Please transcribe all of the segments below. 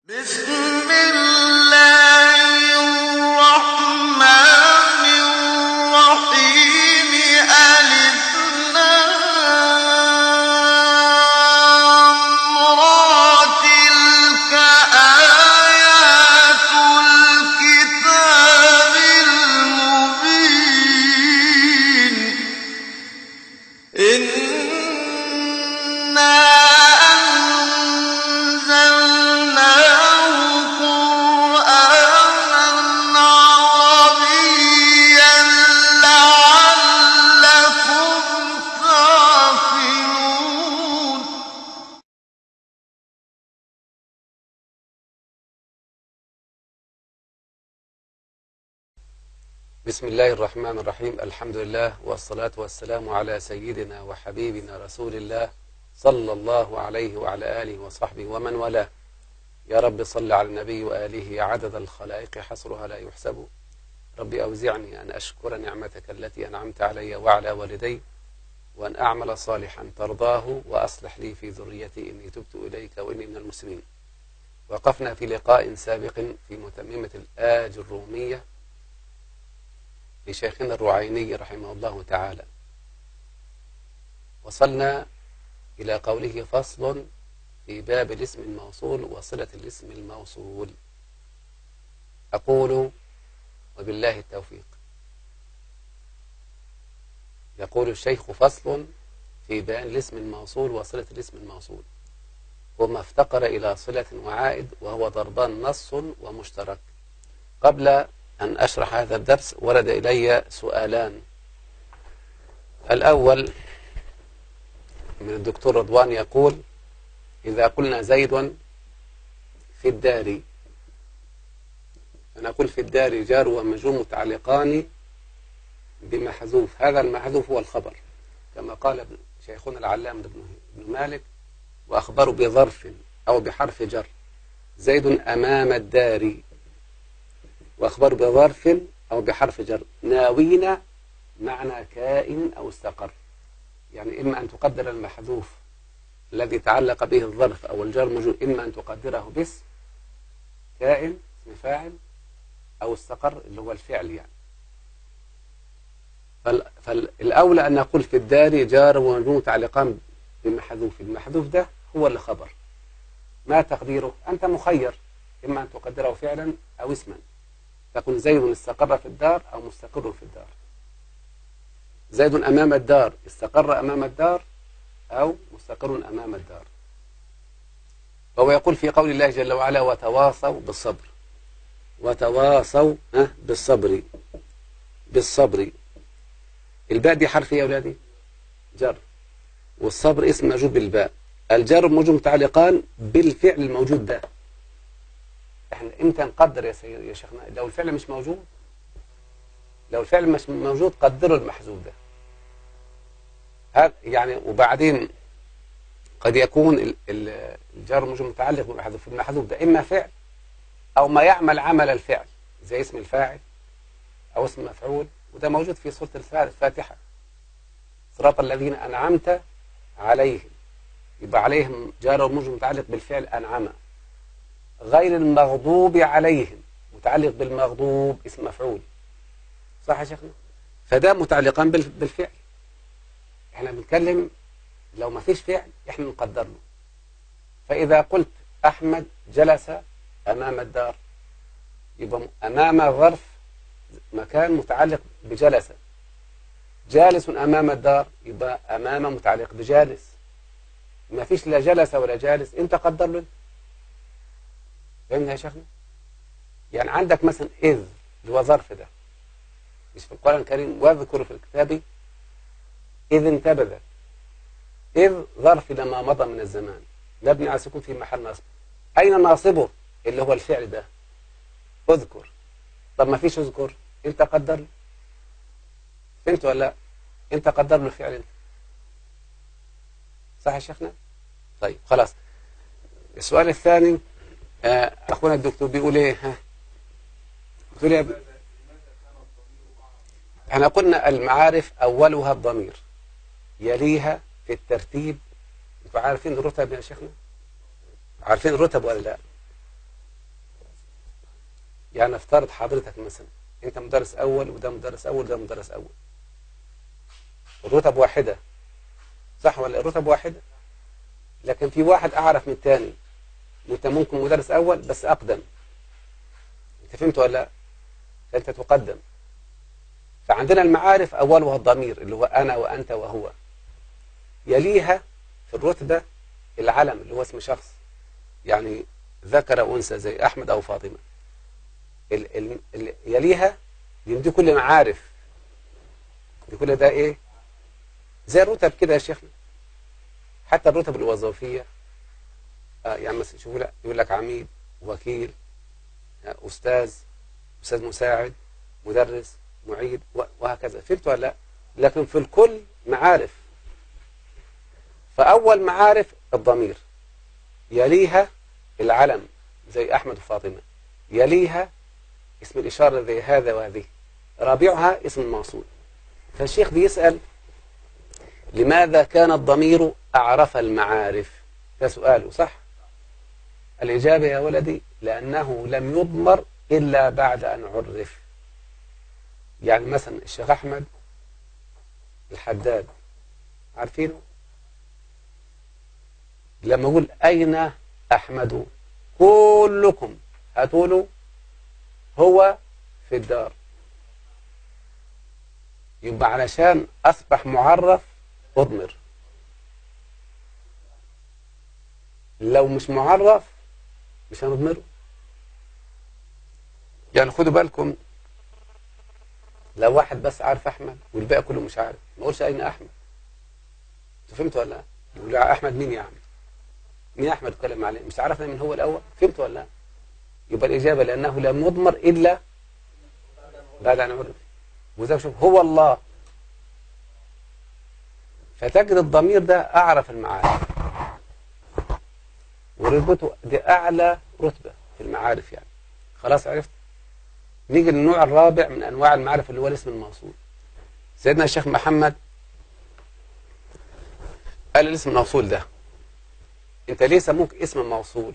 بسم الله الرحمن الرحيم ألف لام را تلك آيات الكتاب المبين إنا أنزلناه قرآنا عربيا لعلكم تعقلون بسم الله الرحمن الرحيم الحمد لله والصلاة والسلام على سيدنا وحبيبنا رسول الله صلى الله عليه وعلى آله وصحبه ومن والاه يا رب صل على النبي وآله عدد الخلائق حصرها لا يحسب رب أوزعني أن أشكر نعمتك التي أنعمت علي وعلى والدي وأن أعمل صالحا ترضاه وأصلح لي في ذريتي إني تبت إليك وإني من المسلمين وقفنا في لقاء سابق في متممة الآج الرومية لشيخنا الرعيني رحمه الله تعالى وصلنا إلى قوله فصل في باب الاسم الموصول وصلة الاسم الموصول أقول وبالله التوفيق يقول الشيخ فصل في بيان الاسم الموصول وصلة الاسم الموصول وما افتقر إلى صلة وعائد وهو ضربان نص ومشترك قبل أن أشرح هذا الدرس ورد إلي سؤالان الأول من الدكتور رضوان يقول إذا قلنا زيد في الدار فنقول في الدار جار ومجرور متعلقان بمحذوف هذا المحذوف هو الخبر كما قال ابن- شيخنا العلام بن بن مالك وأخبره بظرف أو بحرف جر زيد أمام الدار وأخبر بظرف أو بحرف جر ناوين معنى كائن أو استقر يعني إما أن تقدر المحذوف الذي تعلق به الظرف أو الجر موجود إما أن تقدره باسم كائن اسم فاعل أو استقر اللي هو الفعل يعني فال- فالأولى أن نقول في الدار جار ومجرور متعلقان بمحذوف المحذوف ده هو اللي خبر ما تقديره أنت مخير إما أن تقدره فعلا أو اسما تكون زيد استقر في الدار أو مستقر في الدار زيد أمام الدار استقر أمام الدار أو مستقر أمام الدار فهو يقول في قول الله جل وعلا وتواصوا بالصبر وتواصوا ها، بالصبر بالصبر الباء دي حرف ايه يا أولادي جر والصبر اسم موجود بالباء الجر موجود متعلقان بالفعل الموجود ده احنا امتى نقدر يا سيد يا شيخنا لو الفعل مش موجود لو الفعل مش موجود قدروا المحذوف ده هذا يعني وبعدين قد يكون ال- ال- الجار مش متعلق بالمحذوف المحذوف ده اما فعل او ما يعمل عمل الفعل زي اسم الفاعل او اسم مفعول وده موجود في سوره الفا- الفاتحه صراط الذين انعمت عليهم يبقى عليهم جار وموجب متعلق بالفعل انعم غير المغضوب عليهم متعلق بالمغضوب اسم مفعول صح يا شيخنا فده متعلقان بال- بالفعل احنا بنتكلم لو ما فيش فعل احنا نقدر له فاذا قلت احمد جلس امام الدار يبقى م- امام ظرف مكان متعلق بجلس جالس امام الدار يبقى امام متعلق بجالس ما فيش لا جلس ولا جالس انت قدر له انت. فهمنا يا شيخنا يعني عندك مثلا إذ اللي هو ظرف ده مش في القرآن الكريم واذكر في الكتاب إذ انتبذ إذ ظرف لما مضى من الزمان مبني على سكون في محل نصب أين ناصبه اللي هو الفعل ده اذكر طب ما فيش اذكر انت قدر له فهمت ولا لا انت قدر له الفعل انت صح يا شيخنا طيب خلاص السؤال الثاني آه، اخونا الدكتور بيقول ايه ها بتقول يا ب... احنا قلنا المعارف اولها الضمير يليها في الترتيب انتوا عارفين الرتب يا شيخنا عارفين الرتب ولا لا يعني افترض حضرتك مثلا انت مدرس اول وده مدرس اول وده مدرس اول الرتب واحده صح ولا الرتب واحده لكن في واحد اعرف من الثاني وانت ممكن مدرس اول بس اقدم انت فهمت ولا لا فانت تقدم فعندنا المعارف اولها الضمير اللي هو انا وانت وهو يليها في الرتبه العلم اللي هو اسم شخص يعني ذكر او انثى زي احمد او فاطمه ال ال ال يليها لان دي كل معارف دي كل ده ايه زي الرتب كده يا شيخنا حتى الرتب الوظيفيه آه يعني مثلا شوفوا لا يقول لك عميد وكيل آه استاذ استاذ مساعد مدرس معيد و- وهكذا فهمت ولا لا لكن في الكل معارف فاول معارف الضمير يليها العلم زي احمد وفاطمه يليها اسم الاشاره زي هذا وهذه رابعها اسم الموصول فالشيخ بيسال لماذا كان الضمير اعرف المعارف ده سؤاله صح الاجابه يا ولدي لانه لم يضمر الا بعد ان عرف يعني مثلا الشيخ احمد الحداد عارفينه لما اقول اين احمد كلكم هتقولوا هو في الدار يبقى علشان اصبح معرف اضمر لو مش معرف مش هنضمره يعني خدوا بالكم لو واحد بس عارف احمد والباقي كله مش عارف ما اقولش اين احمد انتوا فهمتوا ولا لا يقول لي احمد مين يا عم مين احمد اتكلم عليه مش عرفنا من هو الاول فهمتوا ولا لا يبقى الاجابه لانه لم يضمر الا بعد ان عرف وزي شوف هو الله فتجد الضمير ده اعرف المعارف ورتبته دي اعلى رتبه في المعارف يعني خلاص عرفت نيجي للنوع الرابع من انواع المعارف اللي هو الاسم الموصول سيدنا الشيخ محمد قال الاسم الموصول ده انت ليه سموك اسم موصول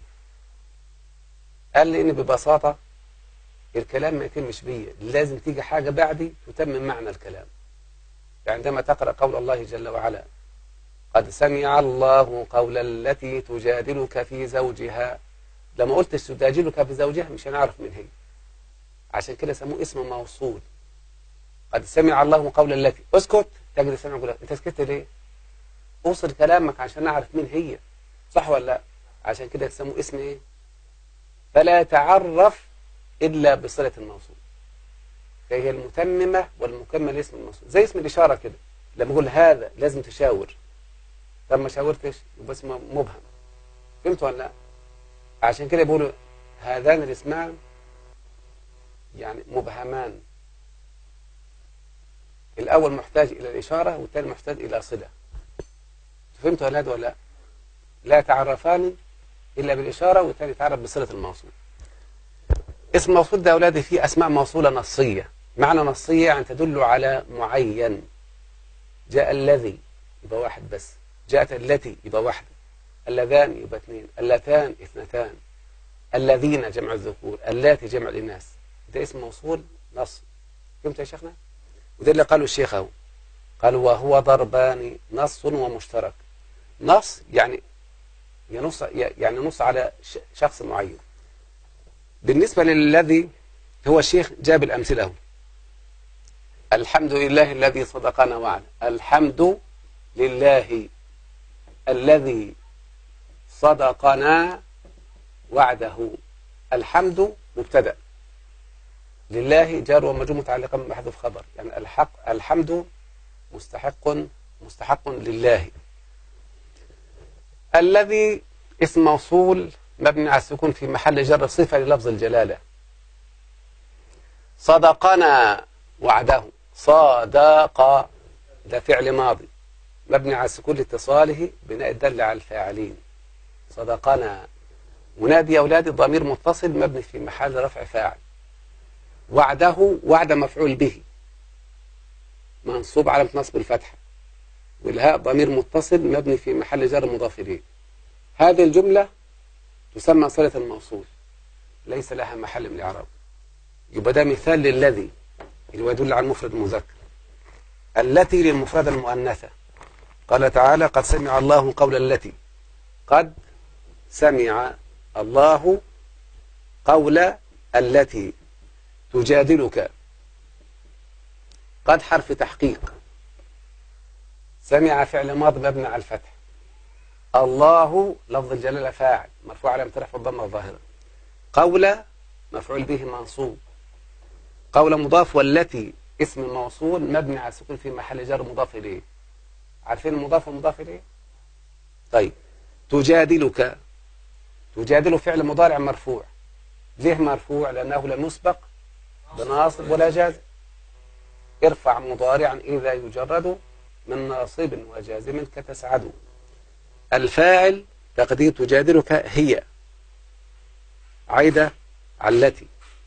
قال لي ان ببساطه الكلام ما يتمش بيا لازم تيجي حاجه بعدي تتمم معنى الكلام عندما تقرا قول الله جل وعلا قد سمع الله قول التي تجادلك في زوجها لما قلت تجادلك في زوجها مش هنعرف من هي عشان كده سموه اسم موصول قد سمع الله قول التي اسكت تجد سمع يقول لك، انت سكت ليه اوصل كلامك عشان نعرف مين هي صح ولا لا عشان كده يسموه اسم ايه فلا يتعرف الا بصله الموصول فهي المتممه والمكمل اسم الموصول زي اسم الاشاره كده لما اقول هذا لازم تشاور طب ما شاورتش يبقى اسمه مبهم فهمت ولا لا عشان كده بيقولوا هذان الاسمان يعني مبهمان الأول محتاج إلى الإشارة والثاني محتاج إلى صلة فهمت ولا ولا لا لا يتعرفان إلا بالإشارة والثاني يتعرف بصلة الموصول اسم الموصول ده يا أولادي فيه أسماء موصولة نصية معنى نصية يعني تدل على معين جاء الذي يبقى واحد بس جاءت التي يبقى واحدة اللذان يبقى اثنين اللتان اثنتان الذين جمع الذكور اللاتي جمع الإناث ده اسم موصول نص فهمت يا شيخنا وده اللي قاله الشيخ اهو قال وهو ضربان نص ومشترك نص يعني ينص يعني نص على ش- شخص معين بالنسبة للذي هو الشيخ جاب الأمثلة اهو الحمد لله الذي صدقنا وعده الحمد لله الذي صدقنا وعده الحمد مبتدأ لله جار ومجرور متعلقا بمحذوف خبر يعني الحق الحمد مستحق مستحق لله الذي اسم موصول مبني على السكون في محل جر صفة للفظ الجلالة صدقنا وعده صدق ده فعل ماضي مبني على السكون لاتصاله بناء الدل على الفاعلين صدقنا منادي يا أولادي ضمير متصل مبني في محل رفع فاعل وعده وعد مفعول به منصوب على نصب الفتحة والهاء ضمير متصل مبني في محل جر مضاف إليه هذه الجملة تسمى صلة الموصول ليس لها محل من الإعراب يبقى ده مثال للذي اللي هو يدل على المفرد المذكر التي للمفرد المؤنثة قال تعالى قد سمع الله قول التي قد سمع الله قول التي تجادلك قد حرف تحقيق سمع فعل ماض مبني على الفتح الله لفظ الجلالة فاعل مرفوع على رفع الضمة الظاهرة قول مفعول به منصوب قول مضاف والتي اسم موصول مبني على السكون في محل جر مضاف إليه عارفين المضاف والمضاف إليه طيب تجادلك تجادل فعل مضارع مرفوع ليه مرفوع لأنه لم يسبق بناصب ولا جازم ارفع مضارعا إذا يجرد من ناصب وجازم كتسعد الفاعل تقدير تجادلك هي عايدة على التي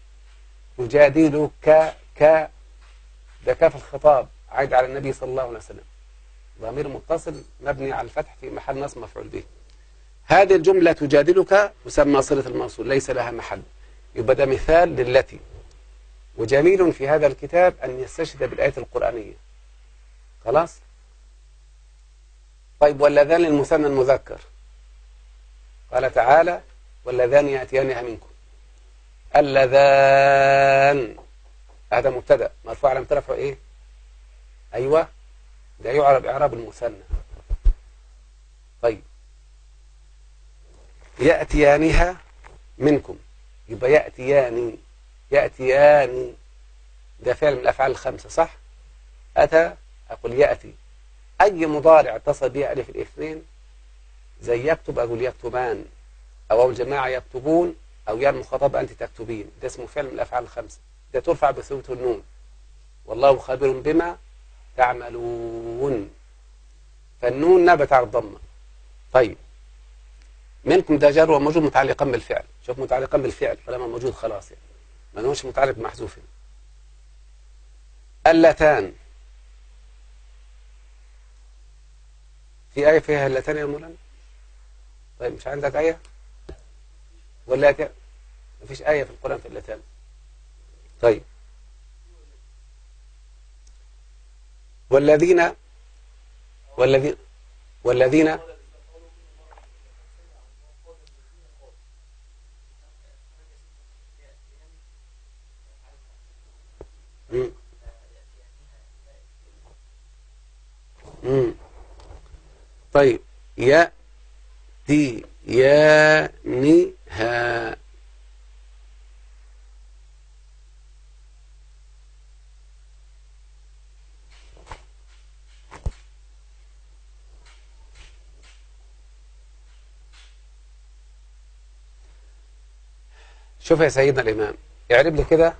تجادلك ك ده كاف الخطاب عايد على النبي صلى الله عليه وسلم ضمير متصل مبني على الفتح في محل نصب مفعول به هذه الجملة تجادلك تسمى صلة الموصول ليس لها محل يبقى ده مثال للتي وجميل في هذا الكتاب أن يستشهد بالآية القرآنية خلاص طيب واللذان للمثنى المذكر قال تعالى واللذان يأتيانها منكم اللذان هذا مبتدا مرفوع على رفعه ايه ايوه ده يعرب اعراب المثنى طيب يأتيانها منكم يبقى يأتياني يأتياني ده فعل من الأفعال الخمسة صح أتى أقول يأتي أي مضارع اتصل به ألف الاثنين زي يكتب أقول يكتبان أو أو الجماعة يكتبون أو يا المخاطب أنت تكتبين ده اسمه فعل من الأفعال الخمسة ده ترفع بثبوت النون والله خبير بما تعملون فالنون نبت على الضمة طيب منكم ده جار وموجود متعلقا بالفعل شوف متعلقا بالفعل طالما موجود خلاص يعني ما لهوش متعلق بمحذوف اللتان في آية فيها اللتان يا مولانا طيب مش عندك آية ولا ك... مفيش آية في القرآن في اللتان طيب والذين والذين والذين مم. مم. طيب يأتي يانها شوف يا سيدنا الإمام اعرب لي كده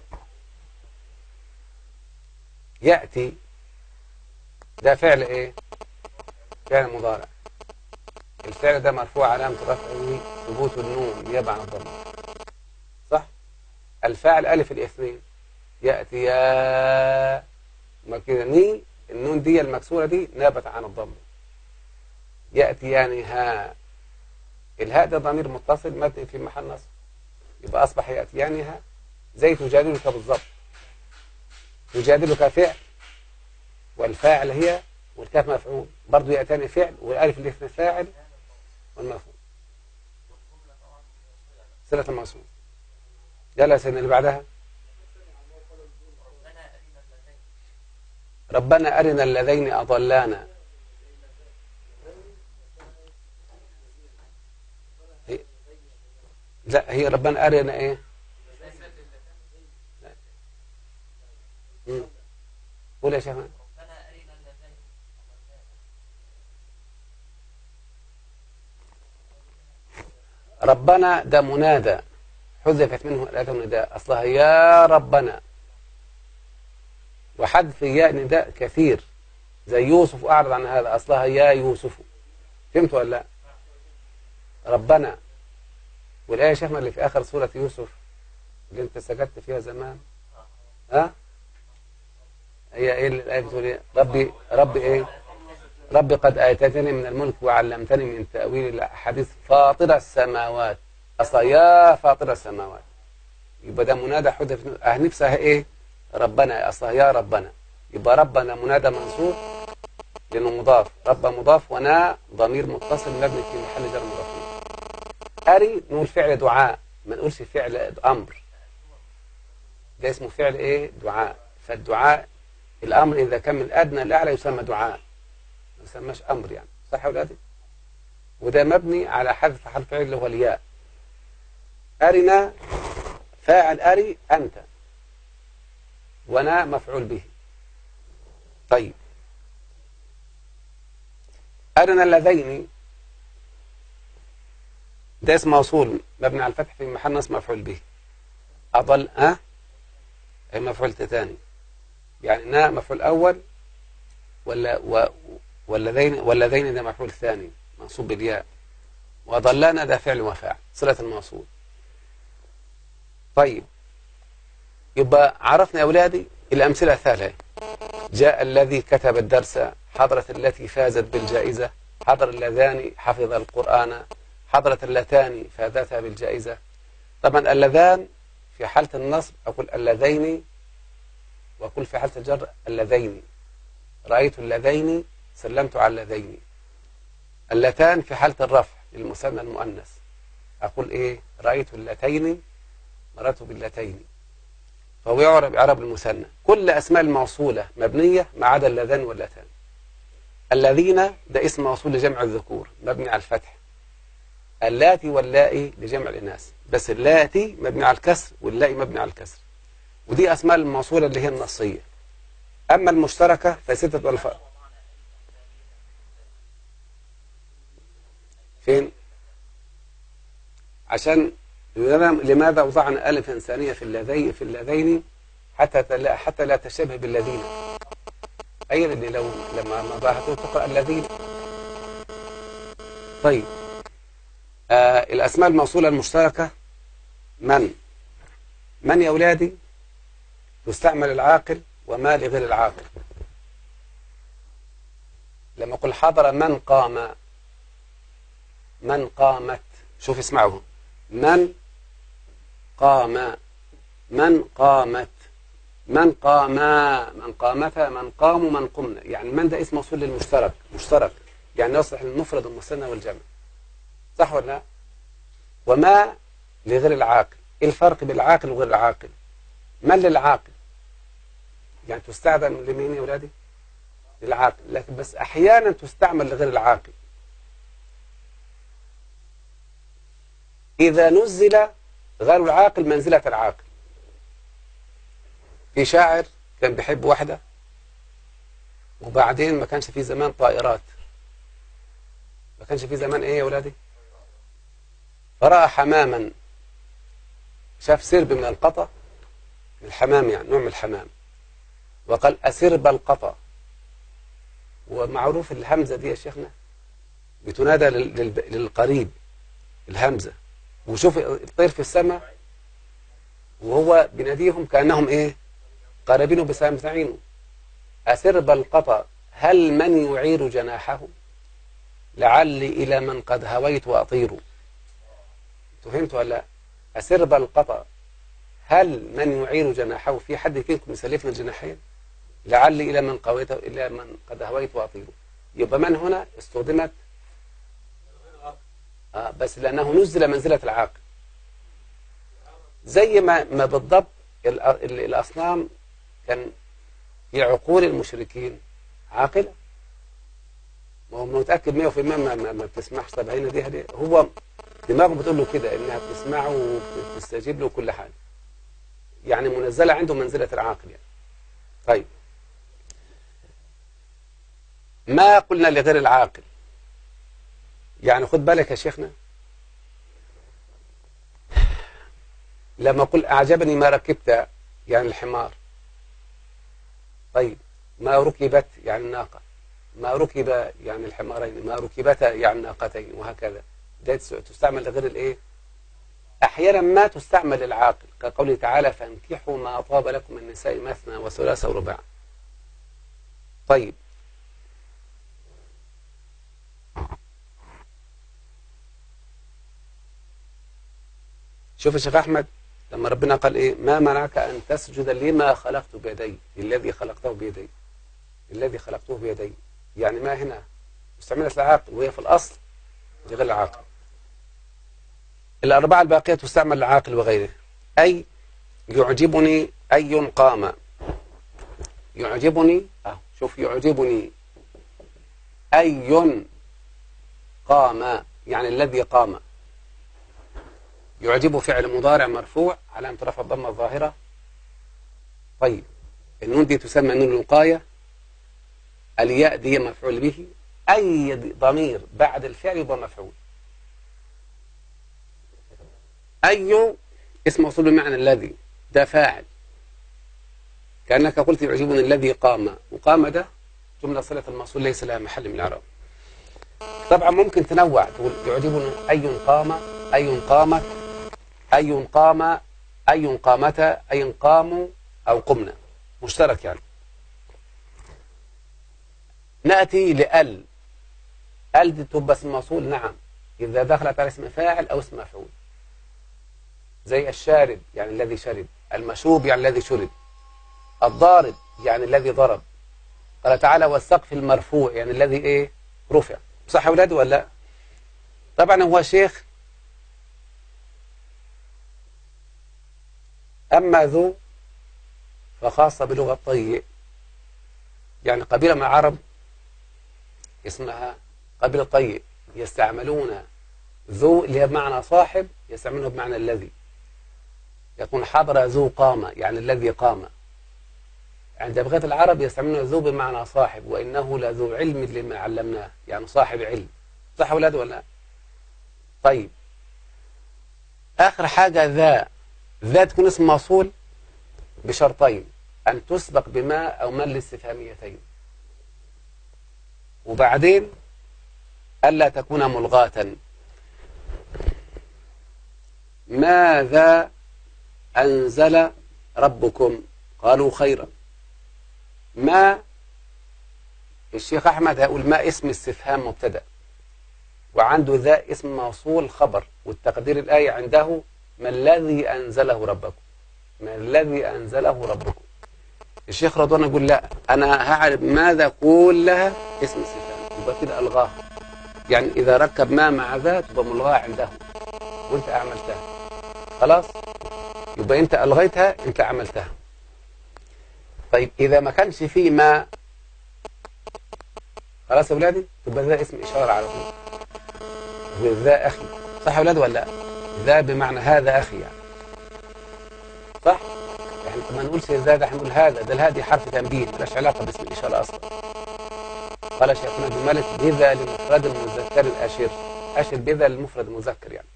يأتي ده فعل ايه فعل مضارع الفعل ده مرفوع علامة رفعه ثبوت النون نيابة عن الضم صح الفاعل ألف الاثنين يأتي يا ما كده ني النون دي المكسورة دي نابت عن الضم يأتي يعني ها الهاء ده ضمير متصل مبني في محل نصب يبقى أصبح يأتي يعني ها زي تجادلك بالضبط تجادلك فعل والفاعل هي والكاف مفعول برضه يأتاني فعل والالف الاثنين فاعل والمفعول صلة الموصول يلا يا سيدنا اللي بعدها ربنا أرنا اللذين أضلانا هي- لا هي ربنا أرنا إيه مم. قول يا شيخ ربنا ده منادى حذفت منه الأداة النداء أصلها يا ربنا وحذف ياء نداء كثير زي يوسف أعرض عن هذا أصلها يا يوسف فهمت ولا لا ربنا والآية يا شيخنا اللي في آخر سورة يوسف اللي أنت سجدت فيها زمان ها هي إيه الآية بتقول إيه ربي ربي إيه ربي قد آتيتني من الملك وعلمتني من تأويل الأحاديث فاطر السماوات أصلا يا فاطر السماوات يبقى ده منادى حذف اه نفسها ايه ربنا اصلا يا ربنا يبقى ربنا منادى منصوب لانه مضاف رب مضاف ونا ضمير متصل مبني في محل جر مضاف إليه. اري نقول فعل دعاء ما نقولش فعل امر ده اسمه فعل ايه دعاء فالدعاء الامر اذا كان من الادنى الاعلى يسمى دعاء ما يسمىش امر يعني صح يا ولادي وده مبني على حذف حرف العله اللي هو الياء ارنا فاعل أري أنت ونا مفعول به طيب أرنا اللذين ده اسم موصول مبني على الفتح في محل نصب مفعول به أضل أه أي مفعول ثاني يعني نا مفعول أول ولا و والذين والذين ده مفعول ثاني منصوب بالياء وضلنا ده فعل وفاعل صلة الموصول طيب يبقى عرفنا يا أولادي الأمثلة الثالثة جاء الذي كتب الدرس حضرت التي فازت بالجائزة حضر اللذان حفظ القرآن حضرت اللتان فازتا بالجائزة طبعا اللذان في حالة النصب أقول اللذين وأقول في حالة الجر اللذين رأيت اللذين سلمت على اللذين اللتان في حالة الرفع للمثنى المؤنث أقول إيه رأيت اللتين مررت باللتين فهو يعرب إعراب المثنى كل أسماء الموصولة مبنية ما عدا اللذان واللتان الذين ده اسم موصول لجمع الذكور مبني على الفتح اللاتي واللائي لجمع الإناث بس اللاتي مبني على الكسر واللائي مبني على الكسر ودي أسماء الموصولة اللي هي النصية أما المشتركة فستة ألف فين عشان لماذا وضعنا ألف إنسانية في اللذين في اللذين حتى لا حتى لا تشبه بالذين أي اللي لو لما نضعها تقرأ الذين طيب آه الأسماء الموصولة المشتركة من من يا أولادي تستعمل العاقل وما لغير العاقل لما أقول حضر من قام من قامت شوف اسمعوا من قام من قامت من قاما من قامتا من قاموا من قمنا يعني من ده اسم موصول للمشترك مشترك يعني يصلح للمفرد والمثنى والجمع صح ولا لا وما لغير العاقل ايه الفرق بين العاقل وغير العاقل من للعاقل يعني تستخدم لمين يا ولادي للعاقل لكن بس احيانا تستعمل لغير العاقل إذا نزل غير العاقل منزلة العاقل في شاعر كان بيحب واحدة وبعدين ما كانش في زمان طائرات ما كانش في زمان ايه يا ولادي فرأى حماما شاف سرب من القطا الحمام يعني نوع من الحمام وقال أسرب القطا ومعروف الهمزة دي يا شيخنا بتنادى للقريب الهمزة وشوف الطير في السماء وهو بيناديهم كأنهم ايه قرابين بسامسعينه أسرب القطا هل من يعير جناحه لعلي إلى من قد هويت وأطير فهمت ولا لا أسرب القطا هل من يعير جناحه في حد فيكم يسلفنا الجناحين لعلي إلى من قويت إلى من قد هويت وأطير يبقى من هنا استخدمت آه بس لأنه نزل منزلة العاقل زي ما ما بالضبط الأصنام كان في عقول المشركين عاقلة ما هو متأكد 100% ما, ما, ما بتسمعش طب هنا دي هدي هو دماغه بتقول له كده انها بتسمعه وبتستجيب له كل حاجة يعني منزلة عنده منزلة العاقل يعني طيب ما قلنا لغير العاقل يعني خد بالك يا شيخنا لما قل أعجبني ما ركبت يعني الحمار طيب ما ركبت يعني الناقة ما ركب يعني الحمارين ما ركبتا يعني الناقتين وهكذا ده تستعمل لغير الايه احيانا ما تستعمل للعاقل كقوله تعالى فانكحوا ما طاب لكم من النساء مثنى وثلاث ورباع طيب شوف يا شيخ أحمد لما ربنا قال إيه ما منعك أن تسجد لما خلقت بيدي الذي خلقته بيدي الذي خلقته بيدي يعني ما هنا مستعملة العاقل وهي في الأصل لغير العاقل الأربعة الباقية تستعمل العاقل وغيره أي يعجبني أي قام يعجبني أه شوف يعجبني أي قام يعني الذي قام يعجب فعل مضارع مرفوع علامة رفع الضمة الظاهرة طيب النون دي تسمى نون الوقاية الياء دي مفعول به أي ضمير بعد الفعل يبقى مفعول أي اسم موصول بمعنى الذي ده فاعل كأنك قلت يعجبني الذي قام وقام ده جملة صلة الموصول ليس لها محل من الإعراب طبعا ممكن تنوع تقول يعجبني أي قام أي قامت أي قام أي قامتا أي قاموا أو قمنا مشترك يعني نأتي لأل أل دي تبقى اسم موصول نعم إذا دخلت على اسم فاعل أو اسم مفعول زي الشارب يعني الذي شرب المشروب يعني الذي شرب الضارب يعني الذي ضرب قال تعالى والسقف المرفوع يعني الذي ايه رفع صح يا اولاد ولا لا طبعا هو شيخ اما ذو فخاصه بلغه الطي يعني قبيله من العرب اسمها قبيله طي يستعملون ذو اللي هي بمعنى صاحب يستعملونه بمعنى الذي يكون حضر ذو قام يعني الذي قام عند بغية العرب يستعملون ذو بمعنى صاحب وإنه لذو علم لما علمناه يعني صاحب علم صح أولاد ولا طيب آخر حاجة ذا ذا تكون اسم موصول بشرطين أن تسبق بما أو من الاستفهاميتين وبعدين ألا تكون ملغاة ماذا أنزل ربكم قالوا خيرا ما الشيخ أحمد هيقول ما اسم استفهام مبتدأ وعنده ذا اسم موصول خبر والتقدير الآية عنده ما الذي أنزله ربكم ما الذي أنزله ربكم الشيخ رضوان يقول لا أنا هعرف ماذا كلها اسم استفهام يبقى كده ألغاها يعني إذا ركب ما مع ذا تبقى ملغاة عنده وانت أعملتها خلاص يبقى انت ألغيتها انت عملتها طيب إذا ما كانش فيه ما خلاص يا ولادي تبقى ذا اسم إشارة على طول وذا أخي صح يا ولاد ولا لا ذا بمعنى هذا أخي يعني صح احنا ما نقولش ذا ده هنقول هذا ده الهادي حرف تنبيه ملهاش علاقة باسم الإشارة أصلا قال شيخنا ابن مالك بذا لمفرد المذكر الأشر أشر بذا للمفرد المذكر يعني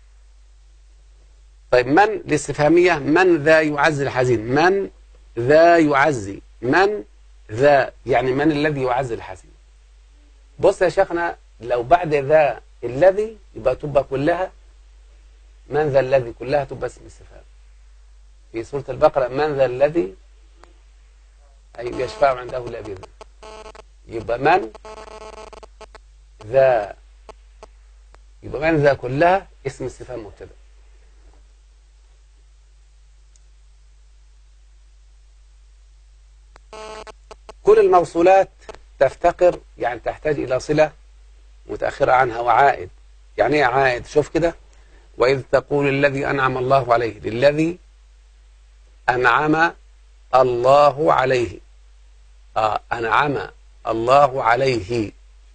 طيب من الاستفهامية من ذا يعزي الحزين من ذا يعزي من ذا يعني من الذي يعزي الحزين بص يا شيخنا لو بعد ذا الذي يبقى تبقى كلها من ذا الذي كلها تبقى اسم استفهام في سورة البقرة من ذا الذي أي يشفع عنده لا بإذن يبقى من ذا يبقى من ذا كلها اسم استفهام مبتدأ كل الموصولات تفتقر يعني تحتاج إلى صلة متأخرة عنها وعائد يعني ايه عائد شوف كده وإذ تقول الذي أنعم الله عليه للذي أنعم الله عليه آه أنعم الله عليه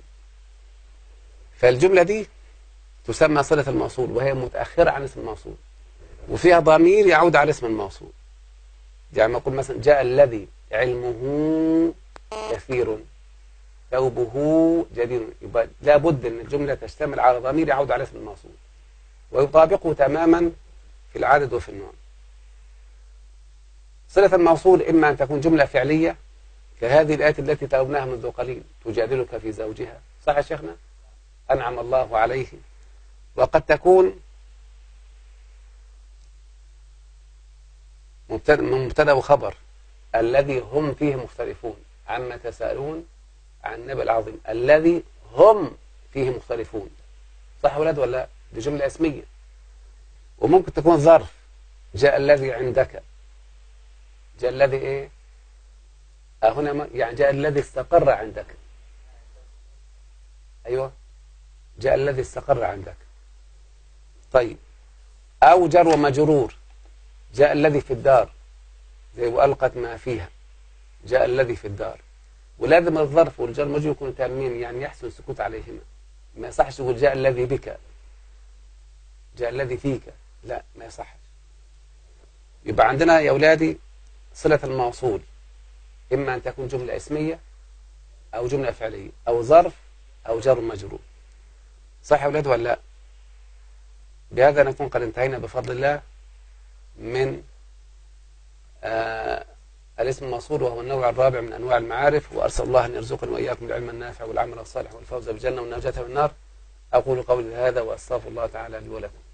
فالجملة دي تسمى صلة الموصول وهي متأخرة عن اسم الموصول وفيها ضمير يعود على اسم الموصول يعني ما أقول مثلا جاء الذي علمه كثير ثوبه جديد يبقى لابد ان الجمله تشتمل على ضمير يعود على اسم الموصول ويطابقه تماما في العدد وفي النوع صلة الموصول إما أن تكون جملة فعلية كهذه الآيات التي تلوناها منذ قليل تجادلك في زوجها صح يا شيخنا أنعم الله عليه وقد تكون مبتدا وخبر الذي هم فيه مختلفون عما تسألون عن النبأ العظيم الذي هم فيه مختلفون صح ولاد ولا دي جملة اسمية وممكن تكون ظرف جاء الذي عندك جاء الذي ايه آه هنا ما- يعني جاء الذي استقر عندك ايوه جاء الذي استقر عندك طيب او جر ومجرور جاء الذي في الدار زي والقت ما فيها جاء الذي في الدار ولازم الظرف والجر والمجرور يكونوا تامين يعني يحسن السكوت عليهما ما يصحش تقول جاء الذي بك جاء الذي فيك لا ما يصحش يبقى عندنا يا أولادي صلة الموصول إما أن تكون جملة اسمية أو جملة فعلية أو ظرف أو جر مجرور صح يا أولاد ولا لا بهذا نكون قد انتهينا بفضل الله من آه الاسم الموصول وهو النوع الرابع من أنواع المعارف وأرسل الله أن يرزقني وإياكم العلم النافع والعمل الصالح والفوز بالجنة والنجاة من النار أقول قولي هذا وأستغفر الله تعالى لي ولكم